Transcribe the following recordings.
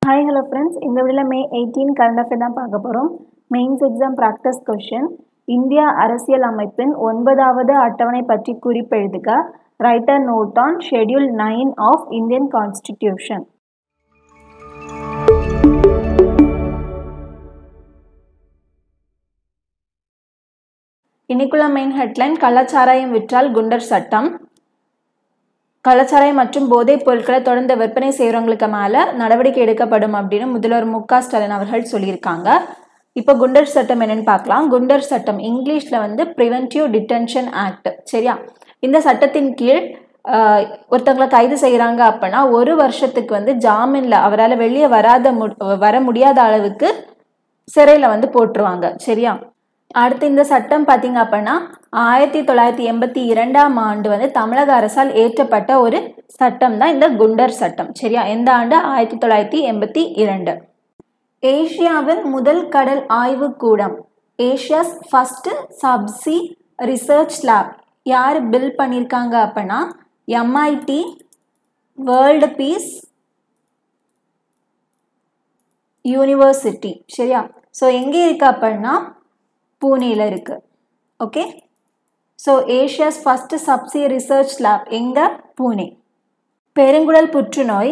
hi hello friends இந்த வீடியோவில் மே eighteen current affair தான் பார்க்க போகிறோம் mains exam practice question India அரசியல் அமைப்பின் ஒன்பதாவது அட்டவணை பற்றி குறிப்பெழுதுக write a note on schedule nine of Indian constitution இன்னைக்குள்ள மெயின் ஹெட்லைன் கள்ளச்சாராயம் விற்றால் குண்டர் சட்டம் கள்ளச்சாராயம் மற்றும் போதைப் பொருட்களை தொடர்ந்து விற்பனை செய்கிறவங்களுக்கு மேலே நடவடிக்கை எடுக்கப்படும் அப்படின்னு முதல்வர் மு க ஸ்டாலின் அவர்கள் சொல்லியிருக்காங்க இப்போ குண்டர் சட்டம் என்னன்னு பார்க்கலாம் குண்டர் சட்டம் இங்கிலீஷில் வந்து ப்ரிவென்டிவ் டிடென்ஷன் ஆக்ட் சரியா இந்த சட்டத்தின் கீழ் ஆஹ், ஒருத்தவங்களை கைது செய்கிறாங்க அப்படின்னா ஒரு வருஷத்துக்கு வந்து ஜாமீனில் அவரால் வெளியே வராத மு வர முடியாத அளவுக்கு சிறையில் வந்து போட்டுருவாங்க சரியா அடுத்து இந்த சட்டம் பார்த்தீங்க அப்படின்னா ஆயிரத்தி தொள்ளாயிரத்தி எண்பத்தி இரண்டாம் ஆண்டு வந்து தமிழக அரசால் ஏற்றப்பட்ட ஒரு சட்டம் தான் இந்த குண்டர் சட்டம் சரியா எந்த ஆண்டு ஆயிரத்தி தொள்ளாயிரத்தி எண்பத்தி இரண்டு ஏஷியாவின் முதல் கடல் ஆய்வு கூடம் Asia's first subsea research lab யார் பில் பண்ணியிருக்காங்க அப்படின்னா எம்ஐடி வேர்ல்டு பீஸ் யூனிவர்சிட்டி சரியா ஸோ எங்கே இருக்கு அப்படின்னா பூனேல இருக்கு okay so Asia's first subsea research lab எங்கே பூனே பெருங்குடல் புற்றுநோய்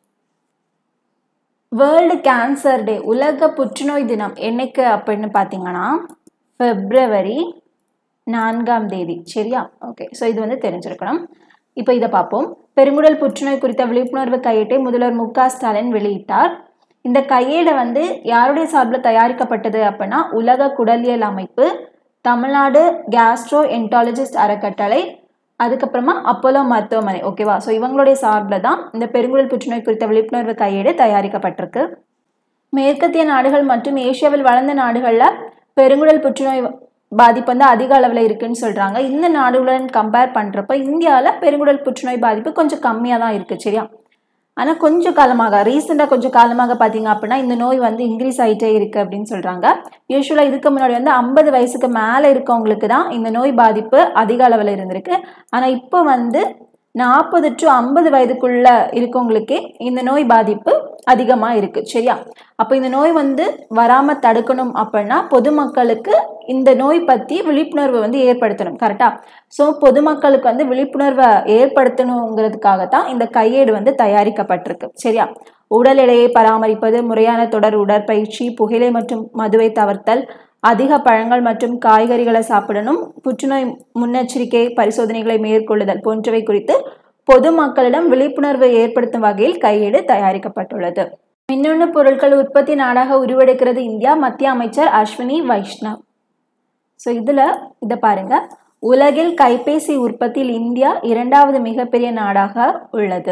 வேர்ல்டு கேன்சர் டே உலக புற்றுநோய் தினம் என்னைக்கு அப்படின்னு பார்த்தீங்கன்னா பிப்ரவரி நான்காம் தேதி சரியா ஓகே ஸோ இது வந்து தெரிஞ்சிருக்கணும் இப்போ இதை பார்ப்போம் பெருங்குடல் புற்றுநோய் குறித்த விழிப்புணர்வு கையேட்டை முதல்வர் மு க ஸ்டாலின் வெளியிட்டார் இந்த கையேடை வந்து யாருடைய சார்பில் தயாரிக்கப்பட்டது அப்படின்னா உலக குடலியல் அமைப்பு தமிழ்நாடு கேஸ்ட்ரோ என்டாலஜிஸ்ட் அறக்கட்டளை அதுக்கப்புறமா அப்போலோ மருத்துவமனை ஓகேவா ஸோ இவங்களுடைய சார்பில் தான் இந்த பெருங்குடல் புற்றுநோய் குறித்த விழிப்புணர்வு கையேடு தயாரிக்கப்பட்டிருக்கு மேற்கத்திய நாடுகள் மற்றும் ஏசியாவில் வளர்ந்த நாடுகளில் பெருங்குடல் புற்றுநோய் பாதிப்பு வந்து அதிக அளவில் இருக்குன்னு சொல்கிறாங்க இந்த நாடுகளுடன் கம்பேர் பண்ணுறப்ப இந்தியாவில் பெருங்குடல் புற்றுநோய் பாதிப்பு கொஞ்சம் கம்மியாக தான் இருக்குது சரியா ஆனால் கொஞ்சம் காலமாக ரீசெண்டாக கொஞ்சம் காலமாக பார்த்தீங்க அப்படின்னா இந்த நோய் வந்து இன்க்ரீஸ் ஆகிட்டே இருக்குது அப்படின்னு சொல்கிறாங்க யூஸ்வலாக இதுக்கு முன்னாடி வந்து ஐம்பது வயசுக்கு மேலே இருக்கவங்களுக்கு தான் இந்த நோய் பாதிப்பு அதிக அளவில் இருந்திருக்கு ஆனால் இப்போ வந்து நாற்பது டு ஐம்பது வயதுக்குள்ள இருக்கவங்களுக்கே இந்த நோய் பாதிப்பு அதிகமாக இருக்குது சரியா அப்போ இந்த நோய் வந்து வராமல் தடுக்கணும் அப்படின்னா பொதுமக்களுக்கு இந்த நோய் பற்றி விழிப்புணர்வு வந்து ஏற்படுத்தணும் கரெக்டாக ஸோ பொதுமக்களுக்கு வந்து விழிப்புணர்வை ஏற்படுத்தணுங்கிறதுக்காக தான் இந்த கையேடு வந்து தயாரிக்கப்பட்டிருக்கு சரியா உடல் எடையை பராமரிப்பது முறையான தொடர் உடற்பயிற்சி புகையிலை மற்றும் மதுவை தவிர்த்தல் அதிக பழங்கள் மற்றும் காய்கறிகளை சாப்பிடணும் புற்றுநோய் முன்னெச்சரிக்கை பரிசோதனைகளை மேற்கொள்ளுதல் போன்றவை குறித்து பொதுமக்களிடம் விழிப்புணர்வை ஏற்படுத்தும் வகையில் கையேடு தயாரிக்கப்பட்டுள்ளது மின்னணு பொருட்கள் உற்பத்தி நாடாக உருவெடுக்கிறது இந்தியா மத்திய அமைச்சர் அஸ்வினி வைஷ்ணவ் ஸோ இதில் இதை பாருங்க உலகில் கைபேசி உற்பத்தியில் இந்தியா இரண்டாவது மிகப்பெரிய நாடாக உள்ளது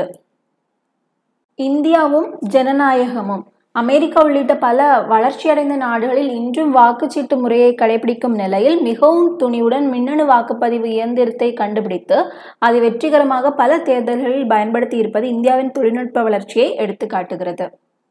இந்தியாவும் ஜனநாயகமும் அமெரிக்கா உள்ளிட்ட பல வளர்ச்சியடைந்த நாடுகளில் இன்றும் வாக்குச்சீட்டு முறையை கடைபிடிக்கும் நிலையில் மிகவும் துணிவுடன் மின்னணு வாக்குப்பதிவு இயந்திரத்தை கண்டுபிடித்து அதை வெற்றிகரமாக பல தேர்தல்களில் பயன்படுத்தி இருப்பது இந்தியாவின் தொழில்நுட்ப வளர்ச்சியை எடுத்துக்காட்டுகிறது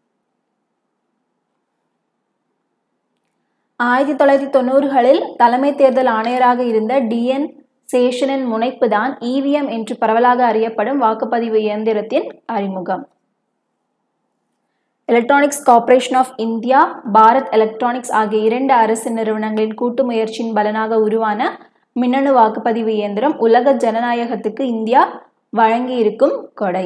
ஆயிரத்தி தொள்ளாயிரத்தி தொண்ணூறுகளில் தலைமை தேர்தல் ஆணையராக இருந்த டிஎன் சேஷனின் முனைப்பு தான் இவிஎம் என்று பரவலாக அறியப்படும் வாக்குப்பதிவு இயந்திரத்தின் அறிமுகம் electronics corporation of India Bharat electronics ஆகிய இரண்டு அரசு நிறுவனங்களின் கூட்டு முயற்சியின் பலனாக உருவான மின்னணு வாக்குப்பதிவு இயந்திரம் உலக ஜனநாயகத்துக்கு இந்தியா வழங்கி இருக்கும் கொடை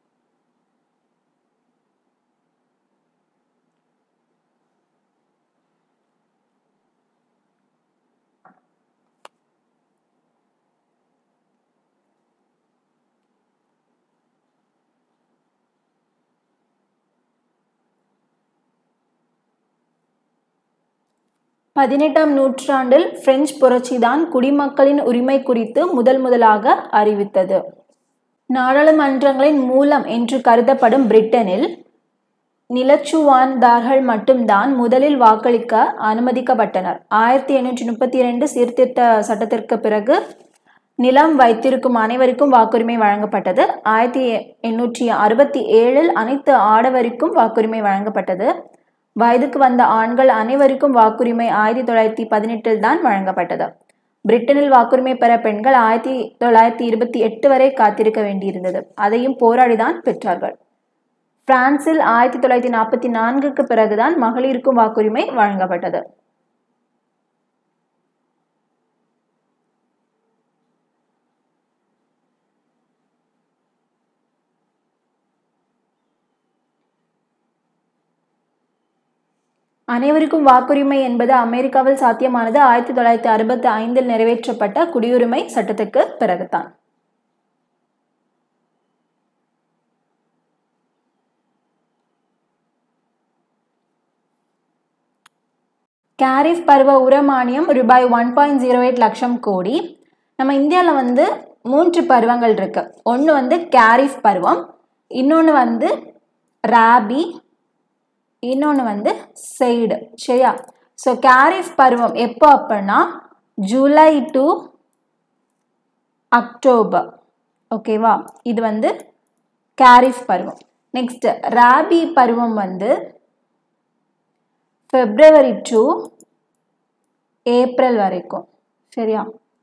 பதினெட்டாம் நூற்றாண்டில் பிரெஞ்சு புரட்சி தான் குடிமக்களின் உரிமை குறித்து முதல் முதலாக அறிவித்தது நாடாளுமன்றங்களின் மூலம் என்று கருதப்படும் பிரிட்டனில் நிலச்சுவான்தார்கள் மட்டும்தான் முதலில் வாக்களிக்க அனுமதிக்கப்பட்டனர் ஆயிரத்தி எண்ணூற்றி முப்பத்தி இரண்டு சீர்திருத்த சட்டத்திற்கு பிறகு நிலம் வைத்திருக்கும் அனைவருக்கும் வாக்குரிமை வழங்கப்பட்டது ஆயிரத்தி எண்ணூற்றி அறுபத்தி ஏழில் அனைத்து ஆடவருக்கும் வாக்குரிமை வழங்கப்பட்டது வயதுக்கு வந்த ஆண்கள் அனைவருக்கும் வாக்குரிமை ஆயிரத்தி தொள்ளாயிரத்தி பதினெட்டில் தான் வழங்கப்பட்டது பிரிட்டனில் வாக்குரிமை பெற பெண்கள் ஆயிரத்தி தொள்ளாயிரத்தி இருபத்தி எட்டு வரை காத்திருக்க வேண்டியிருந்தது அதையும் போராடிதான் பெற்றார்கள் பிரான்சில் ஆயிரத்தி தொள்ளாயிரத்தி நாற்பத்தி நான்குக்கு பிறகுதான் மகளிருக்கும் வாக்குரிமை வழங்கப்பட்டது அனைவருக்கும் வாக்குரிமை என்பது அமெரிக்காவில் சாத்தியமானது ஆயிரத்தி தொள்ளாயிரத்தி அறுபத்தி ஐந்தில் நிறைவேற்றப்பட்ட குடியுரிமை சட்டத்துக்கு பிறகுதான் கேரிஃப் பருவ உரமானியம் ரூபாய் ஒன் பாயிண்ட் ஜீரோ எயிட் லட்சம் கோடி நம்ம இந்தியாவில் வந்து மூன்று பருவங்கள் இருக்கு ஒன்று வந்து கேரிஃப் பருவம் இன்னொன்று வந்து ராபி இன்னொன்று வந்து செய்டு சரியா ஸோ கேரிஃப் பருவம் எப்போ அப்படின்னா ஜூலை டு அக்டோபர் ஓகேவா இது வந்து கேரிஃப் பருவம் நெக்ஸ்ட் ராபி பருவம் வந்து பிப்ரவரி டு ஏப்ரல் வரைக்கும் சரியா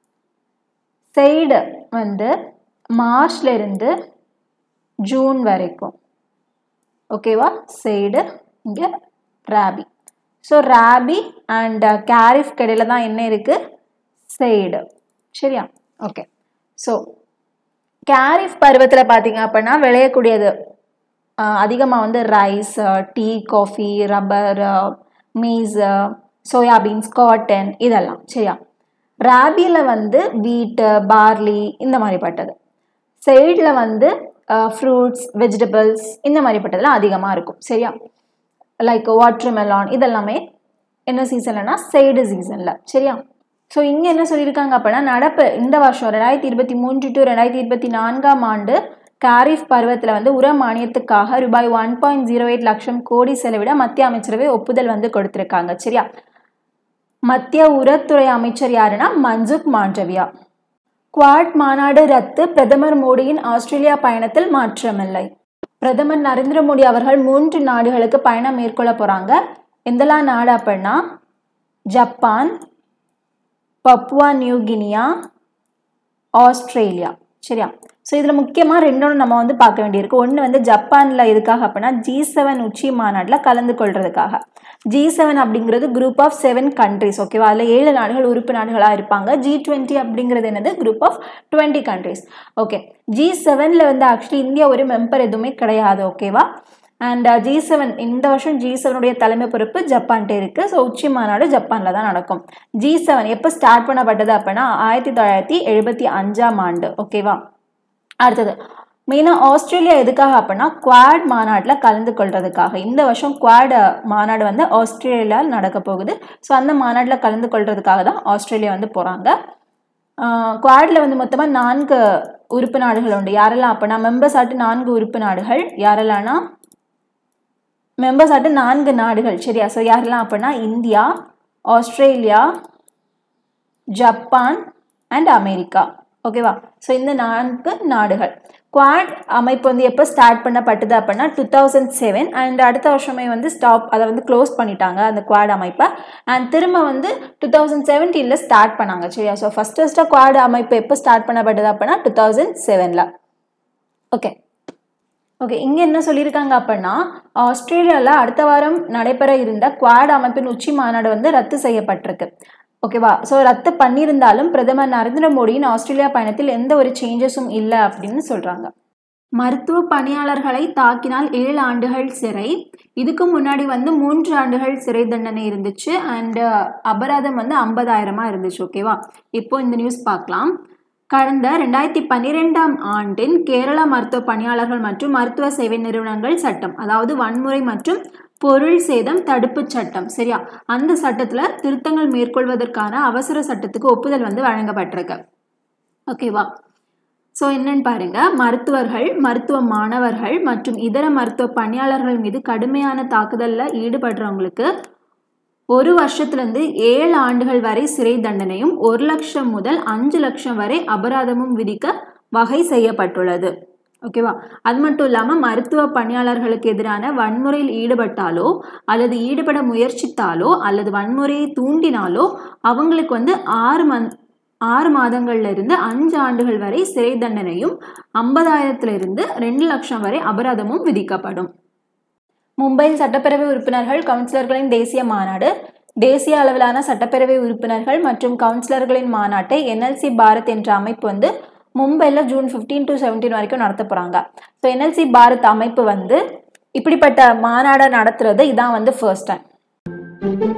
செய்டு வந்து மார்ச்ல இருந்து ஜூன் வரைக்கும் ஓகேவா செய்டு இங்கே ராபி ஸோ ராபி அண்ட் கேரிஃப் கடையில் தான் என்ன இருக்குது செய்டு சரியா ஓகே ஸோ கேரிஃப் பருவத்தில் பார்த்தீங்க அப்படின்னா விளையக்கூடியது அதிகமாக வந்து rice tea coffee rubber maize soybeans cotton இதெல்லாம் சரியா ராபியில் வந்து வீட்டு பார்லி இந்த மாதிரிப்பட்டது சைடில் வந்து ஃப்ரூட்ஸ் வெஜிடபிள்ஸ் இந்த மாதிரிப்பட்டதெல்லாம் அதிகமாக இருக்கும் சரியா லைக் வாட்டர் மெலான் இதெல்லாமே என்ன சீசன்லனா சைடு சீசனில் சரியா ஸோ இங்கே என்ன சொல்லியிருக்காங்க அப்படின்னா நடப்பு இந்த வருஷம் ரெண்டாயிரத்தி இருபத்தி மூன்று டு ரெண்டாயிரத்தி இருபத்தி நான்காம் ஆண்டு காரிஃப் பருவத்தில் வந்து உர மானியத்துக்காக ரூபாய் ஒன் பாயிண்ட் ஜீரோ எயிட் லட்சம் கோடி செலவிட மத்திய அமைச்சரவை ஒப்புதல் வந்து கொடுத்துருக்காங்க சரியா மத்திய உரத்துறை அமைச்சர் யாருன்னா மன்சுக் மாண்டவியா குவாட் மாநாடு ரத்து பிரதமர் மோடியின் ஆஸ்திரேலியா பயணத்தில் மாற்றமில்லை பிரதமர் நரேந்திர மோடி அவர்கள் மூன்று நாடுகளுக்கு பயணம் மேற்கொள்ள போகிறாங்க எந்தெல்லாம் நாடு அப்படின்னா Japan Papua New Guinea Australia சரியா ஸோ இதில் முக்கியமாக ரெண்டொன்று நம்ம வந்து பார்க்க வேண்டியிருக்கு ஒன்று வந்து ஜப்பானில் எதுக்காக அப்படின்னா ஜி செவன் உச்சி மாநாட்டில் கலந்து கொள்றதுக்காக ஜி செவன் அப்படிங்கிறது குரூப் ஆஃப் செவன் கண்ட்ரிஸ் ஓகேவா அதில் ஏழு நாடுகள் உறுப்பு நாடுகளாக இருப்பாங்க ஜி டுவெண்ட்டி அப்படிங்கிறது என்னது group of twenty countries okay G செவனில் வந்து ஆக்சுவலி இந்தியா ஒரு மெம்பர் எதுவுமே கிடையாது ஓகேவா அண்ட் ஜி செவன் இந்த வருஷம் ஜி செவனுடைய தலைமை பொறுப்பு ஜப்பான்கிட்ட இருக்குது ஸோ உச்சி மாநாடு ஜப்பானில் தான் நடக்கும் ஜி செவன் எப்போ ஸ்டார்ட் பண்ணப்பட்டது அப்படின்னா ஆயிரத்தி தொள்ளாயிரத்தி எழுபத்தி அஞ்சாம் ஆண்டு ஓகேவா அடுத்தது மெயினாக ஆஸ்திரேலியா எதுக்காக அப்படின்னா குவாட் மாநாட்டில் கலந்து கொள்றதுக்காக இந்த வருஷம் குவாட் மாநாடு வந்து ஆஸ்திரேலியாவில் நடக்க போகுது ஸோ அந்த மாநாட்டில் கலந்து கொள்றதுக்காக தான் ஆஸ்திரேலியா வந்து போகிறாங்க குவாடில் வந்து மொத்தமாக நான்கு உறுப்பு நாடுகள் உண்டு யாரெல்லாம் அப்படின்னா மெம்பர்ஸ் ஆட்டு நான்கு உறுப்பு நாடுகள் யாரெல்லாம்னா மெம்பர்ஸ் ஆட்டு நான்கு நாடுகள் சரியா ஸோ யாரெல்லாம் அப்படின்னா India Australia Japan and America ஓகேவா ஸோ இந்த நான்கு நாடுகள் குவாட் அமைப்பு வந்து எப்போ ஸ்டார்ட் பண்ணப்பட்டது அப்படின்னா டூ தௌசண்ட் செவன் அண்ட் அடுத்த வருஷமே வந்து ஸ்டாப் அதை வந்து க்ளோஸ் பண்ணிட்டாங்க அந்த குவாட் அமைப்பை அண்ட் திரும்ப வந்து டூ தௌசண்ட் செவன்டீனில் ஸ்டார்ட் பண்ணாங்க சரியா ஸோ ஃபஸ்ட் ஃபஸ்ட்டாக குவாட் அமைப்பு எப்போ ஸ்டார்ட் பண்ணப்பட்டது அப்படின்னா டூ தௌசண்ட் செவனில் ஓகே ஓகே இங்கே என்ன சொல்லியிருக்காங்க அப்படின்னா ஆஸ்திரேலியாவில் அடுத்த வாரம் நடைபெற இருந்த குவாட் அமைப்பின் உச்சி மாநாடு வந்து ரத்து செய்யப்பட்டிருக்கு ஓகேவா ஸோ ரத்து பண்ணியிருந்தாலும் பிரதமர் நரேந்திர மோடியின் ஆஸ்திரேலியா பயணத்தில் எந்த ஒரு சேஞ்சஸும் இல்லை அப்படின்னு சொல்கிறாங்க மருத்துவ பணியாளர்களை தாக்கினால் ஏழு ஆண்டுகள் சிறை இதுக்கு முன்னாடி வந்து மூன்று ஆண்டுகள் சிறை தண்டனை இருந்துச்சு அண்டு அபராதம் வந்து ஐம்பதாயிரமா இருந்துச்சு ஓகேவா இப்போ இந்த நியூஸ் பார்க்கலாம் கடந்த ரெண்டாயிரத்தி பன்னிரெண்டாம் ஆண்டின் கேரளா மருத்துவ பணியாளர்கள் மற்றும் மருத்துவ சேவை நிறுவனங்கள் சட்டம் அதாவது வன்முறை மற்றும் பொருள் சேதம் தடுப்பு சட்டம் சரியா அந்த சட்டத்தில் திருத்தங்கள் மேற்கொள்வதற்கான அவசர சட்டத்துக்கு ஒப்புதல் வந்து வழங்கப்பட்டிருக்கு ஓகேவா ஸோ என்னன்னு பாருங்க மருத்துவர்கள் மருத்துவ மாணவர்கள் மற்றும் இதர மருத்துவ பணியாளர்கள் மீது கடுமையான தாக்குதலில் ஈடுபடுறவங்களுக்கு ஒரு வருஷத்துலேருந்து ஏழு ஆண்டுகள் வரை சிறை தண்டனையும் ஒரு லட்சம் முதல் அஞ்சு லட்சம் வரை அபராதமும் விதிக்க வகை செய்யப்பட்டுள்ளது ஓகேவா அது மட்டும் இல்லாமல் மருத்துவ பணியாளர்களுக்கு எதிரான வன்முறையில் ஈடுபட்டாலோ அல்லது ஈடுபட முயற்சித்தாலோ அல்லது வன்முறையை தூண்டினாலோ அவங்களுக்கு வந்து ஆறு மந்த் ஆறு மாதங்கள்ல இருந்து அஞ்சு ஆண்டுகள் வரை சிறை தண்டனையும் ஐம்பதாயிரத்துல இருந்து ரெண்டு லட்சம் வரை அபராதமும் விதிக்கப்படும் மும்பையில் சட்டப்பேரவை உறுப்பினர்கள் கவுன்சிலர்களின் தேசிய மாநாடு தேசிய அளவிலான சட்டப்பேரவை உறுப்பினர்கள் மற்றும் கவுன்சிலர்களின் மாநாட்டை என்எல்சி பாரத் என்ற அமைப்பு வந்து மும்பையில் ஜூன் ஃபிஃப்டீன் டு செவன்டீன் வரைக்கும் நடத்த போகிறாங்க ஸோ என்எல்சி பாரத் அமைப்பு வந்து இப்படிப்பட்ட மாநாடை நடத்துறது இதான் வந்து ஃபர்ஸ்ட் டைம்